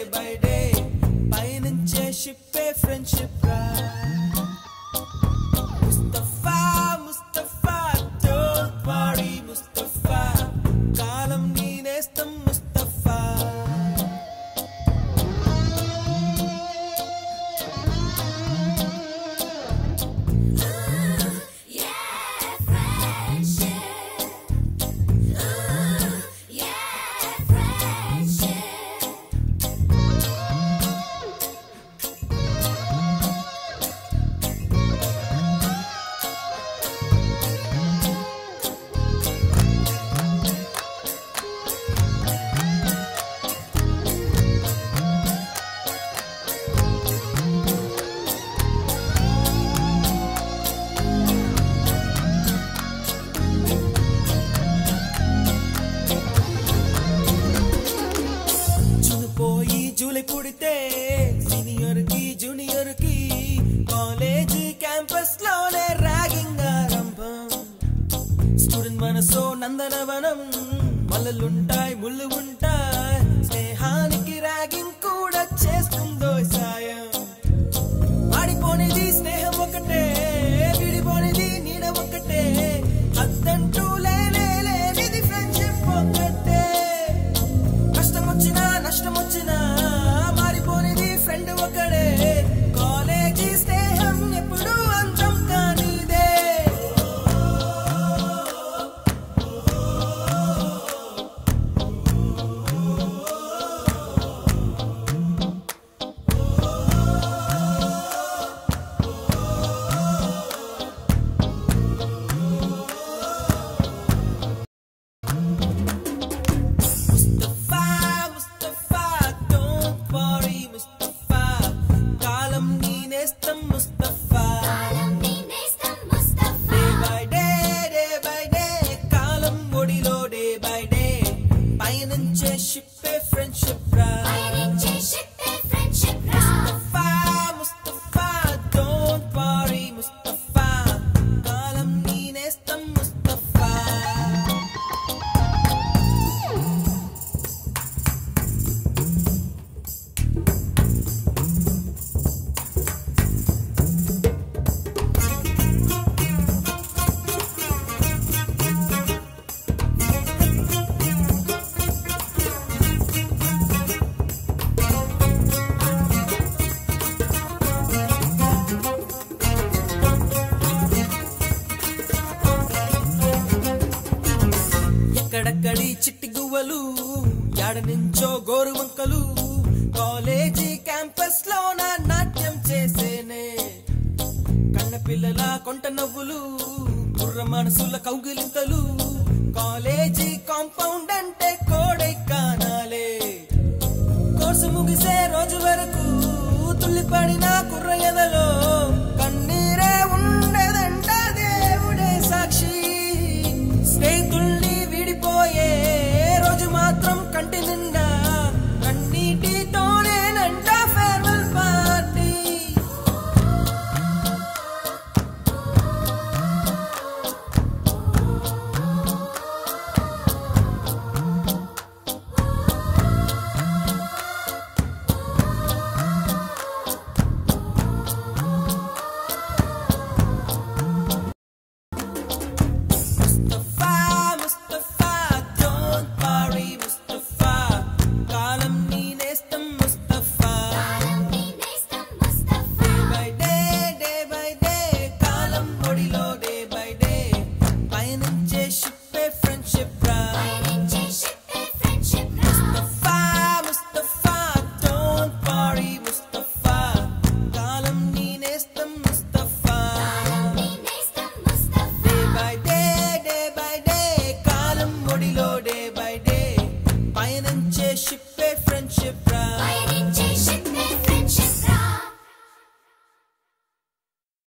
by day పయనించే షిప్పే friendship రా ముస్తఫా ముస్తఫా డోంట్ వరీ ముస్తఫా కాలం నీ నేస్తం ముస్తఫా పోయి జూలై పుడితే సీనియర్ కి జూనియర్ కి కాలేజ్ క్యాంపస్ లోనే ర్యాగింగ్ ఆరంభం స్టూడెంట్ మనసో నందనవనం మల్లలుంటాయి ముళ్ళు ఉంటాయి స్నేహానికి ర్యాగింగ్ కూడా చేస్తుందో సాయం వాడిపోనిది స్నేహం ఒకటే విడిపోనిది నీడ ఒకటే అద్దంటూ లేనే లేనిది ఫ్రెండ్షిప్ ఒకటే కష్టం వచ్చినా నష్టం వచ్చినా మారిపోనిది ఫ్రెండ్ ఒకడే కాలేజీ స్నేహం ఎప్పుడు అంతం కానిదే ముస్తఫా ముస్తఫా డోంట్ వరీ ముస్తఫా కాలం నీ నేస్తం Mustafa day by day day by day కాలం ఒడిలో డే బై డే పయనించే షిప్పే ఫ్రెండ్షిప్ రా ముస్తఫా ముస్తఫా డోంట్ వరీ ముస్తఫా కాలం నీ నేస్తం ముస్తఫా ఎక్కడక్కడి చిట్టి గువ్వలు యాడ నుంచో గోరు వంకలు కాలేజీ క్యాంపస్ లోన నాట్యం చేసేనే కన్న పిల్లల కొంట నవ్వులు కుర్ర మనసుల కౌగిలింతలు కాలేజీ కాంపౌండ్ అంటే కోడై కానాలే కోర్సు ముగిసే రోజు వరకు తుల్లిపడిన కుర్ర ఎదలో